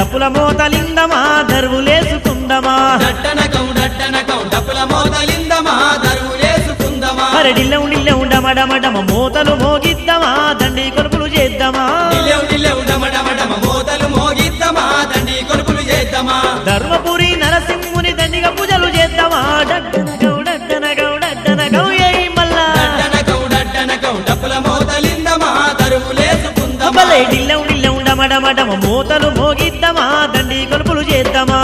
డప్పుల మోతలిందమా దరువులేసుకుందమా డట్టనకం డట్టనకం డప్పుల మోతలిందమా దరువులేసుకుందమా అరడిల్లెం డిల్లెం డమడమడమ మోతలు మోగిద్దమా దండి కొలుపులు చేద్దామా నిల్లెవు నిల్లెవు డమడమడమ మోతలు మోగిద్దమా దండి కొలుపులు చేద్దామా ధర్మపురి నరసింహుని దండిగా పూజలు చేద్దామా డడ్డనగౌ డడ్డనగౌ డడ్డనగౌ ఏయ్ మల్లా డట్టనకం డట్టనకం డప్పుల మోతలిందమా దరువులేసుకుందమా అబ్బలే డిల్లెం డిల్లెం డమడమడమ మోతలు మోగిద్దమా దండి కొలుపులు చేద్దామా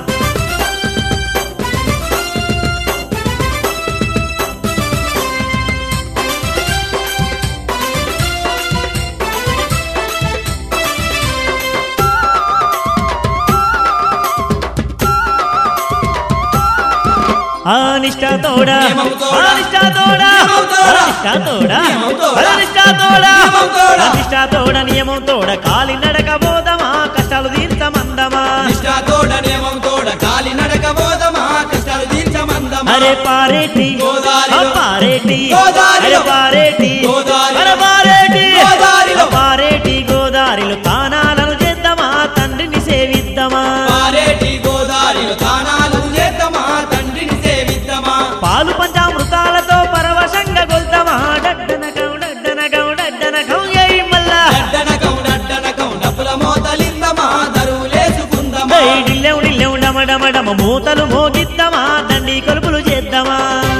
అనిష్టతోడా నియమంతోడా. అనిష్టతోడా నియమంతోడా. అనిష్టతోడా నియమంతోడా. అనిష్టతోడా నియమంతోడా. అనిష్టతోడ నియమంతోడ కాలి నడక పోదమా కష్టాలు తీర్చమందమా నిష్ఠాతోడ నియమం తోడ కాలి నడక బోధమా కష్టాలు తీర్చమందమా అరే పారేటి గోదారిలో. ఆ పారేటి గోదారిలో. అరే పారేటి గోదారిలో. అరే పారేటి గోదారిలో. ఆ పారేటి గోదారిలో తానాలను చేద్దామా తండ్రిని సేవిద్దామా పారేటి గోదారిలో తానాలు చేద్దామా తండ్రిని సేవిద్దామా పాలు పంచామృతాలతో పరవశంగా గొల్తామా డడ్డనకం డడ్డనకం డడ్డనకం ఏయ్ మల్లా డట్టనకం డట్టనకం డప్పుల మోతలిందమా దరువులేసుకుందమా ఏయ్ డిల్లెం డిల్లెం డమడమడమ మూతలు మోగిద్దామా దండి కొలుపులు చేద్దామా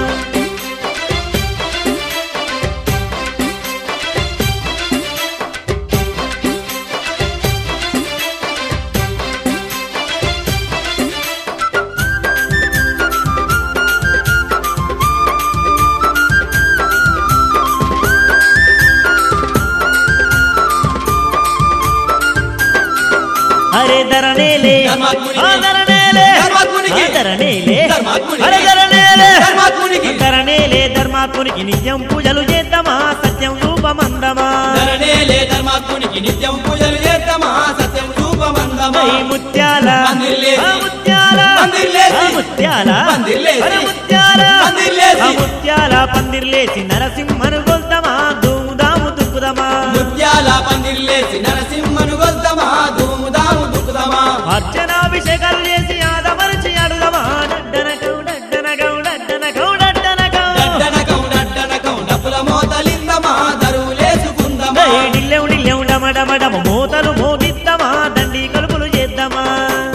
అరే ధరణేలే ధర్మాత్మునికి. ఆ ధరణేలే ధర్మాత్మునికి. ఆ ధరణేలే ధర్మాత్మునికి. అరే ధరణేలే ధర్మాత్మునికి. ధరణేలే ధర్మాత్మునికి నిత్యం పూజలు చేద్దామా సత్యం రూపమందమా ధరణేలే ధర్మాత్మునికి నిత్యం పూజలు చేద్దామా సత్యం రూపమందమా ఐ ముత్యాల పందిర్లేసి. ఆ ముత్యాల పందిర్లేసి. ఆ ముత్యాల పందిర్లేసి. అరే ముత్యాల పందిర్లేసి. ఆ ముత్యాల పందిర్లేసి నరసింహను గొల్తామా దూముదాము దుక్కుదమా ముత్యాల పందిర్లేసి నరసింహను గొల్దమా ధూముదాము దుక్కుదమా అర్చనాభిషేకాలు చేసి ఆదమరిచి అడుగమా డడ్డనకౌ డడ్డనకౌ డడ్డనకౌ డడ్డనకౌ డట్టనకం డట్టనకం డప్పుల మోతలిందమా దరువులేసుకుందమా ఏయ్ డిల్లెం డిల్లెం డమడమడమ మూతలు మోగిద్దామా దండి కొలుపులు చేద్దామా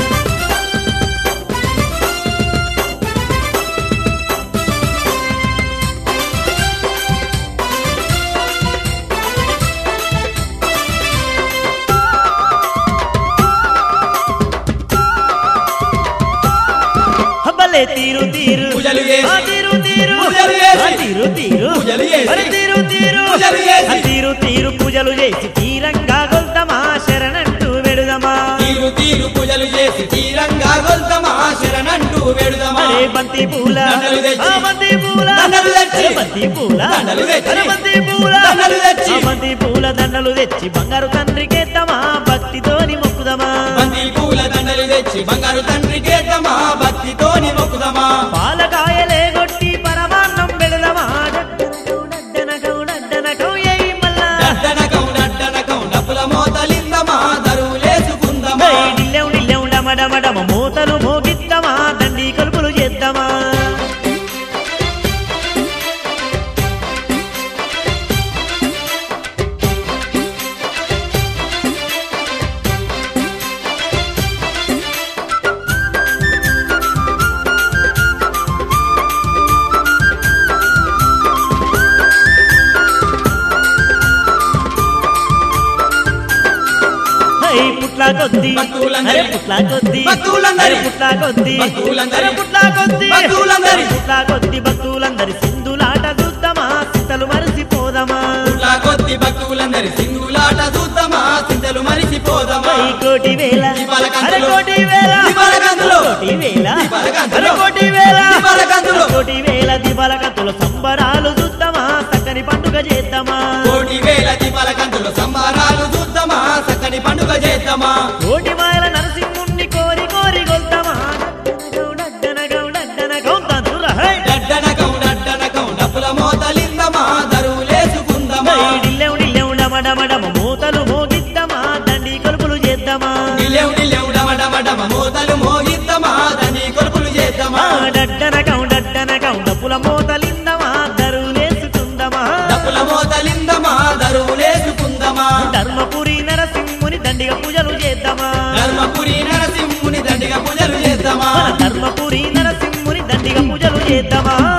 హబ్బలే తీరు తీరు పూజలు చేసి. ఆ తీరు తీరు పూజలు చేసి. ఆ తీరు తీరు పూజలు చేసి. అరే తీరు తీరు పూజలు చేసి. ఆ తీరు తీరు పూజలు చేసి తీరంగా గొల్తమా శరణంటూ వెడుదమా తీరు తీరు పూజలు చేసి తీరంగా గొల్దమా శరణంటూ వేడుదమా అరే బంతి పూల దండలు తెచ్చి. ఆ బంతి పూల దండలు తెచ్చి. అరే బంతి పూల దండలు తెచ్చి. అరే బంతి పూల దండలు తెచ్చి. ఆ బంతి పూల దండలు తెచ్చి బంగారు తండ్రికేద్దామా భక్తితోని మొక్కుదమా బంతి పూల దండలు తెచ్చి బంగారు తండ్రి కేద్దామా భక్తితోని మొక్కుదమా పాలకాయలే గొట్టి పరమాన్నం పెడదమా డడ్డనకౌ డడ్డనకౌ డడ్డనకౌ ఏయ్ మల్లా డట్టనకం డట్టనకం డప్పుల మోతలిందమా దరువులేసుకుందమా ఏయ్ డిల్లెం డిల్లెం డమడమడమ మూతలు మోగిద్దామా దండి కొలుపులు చేద్దామా హై పుట్లా కొద్ది భక్తులందరి- అరే పుట్లా కొద్ది భక్తులందరి- అరే పుట్లా కొద్ది భక్తులందరి- అరే పుట్లా కొద్ది భక్తులందరి- అరే పుట్లా కొద్ది భక్తులందరి సింధులాట చూద్దామా సింతలు మరిసిపోదమా పుట్లా కొద్ది భక్తులందరి సింగులాట చూద్దామా చింతలు మరిసిపోదమా హై కోటి వేల దీపాలకంతులు. అరే కోటి వేల దీపాలకంతులు. కోటి వేల దీపాలకంతులు. అరే కోటి వేల దీపాలకంతులు. కోటి వేల దీపాలకంతుల సంబరాలు చూద్దామా చక్కని పండుగ చేద్దామా కోటి వేల దీపాల కంతులు సంబారాలు చూద్దామా చక్కని పండుగ చేద్దామా కోటి మాయల నరసింహుణ్ణి కోరి కోరి గొల్తామా డడ్డనగౌ డడ్డనగౌ తంతుర హై డడ్డనకం డడ్డనకం డప్పుల మోతలిందమా దరువులేసుకుందమా హై డిల్లెం డిల్లెం డమడమడమ మూతలు మోగిద్దామా దండి కొలుపులు చేద్దామా నిల్లెవు నిల్లెవు డమ దండిగా పూజలు చేద్దామా ధర్మపురి నరసింహుని దండిగా పూజలు చేద్దామా మన ధర్మపురి నరసింహుని దండిగా పూజలు చేద్దామా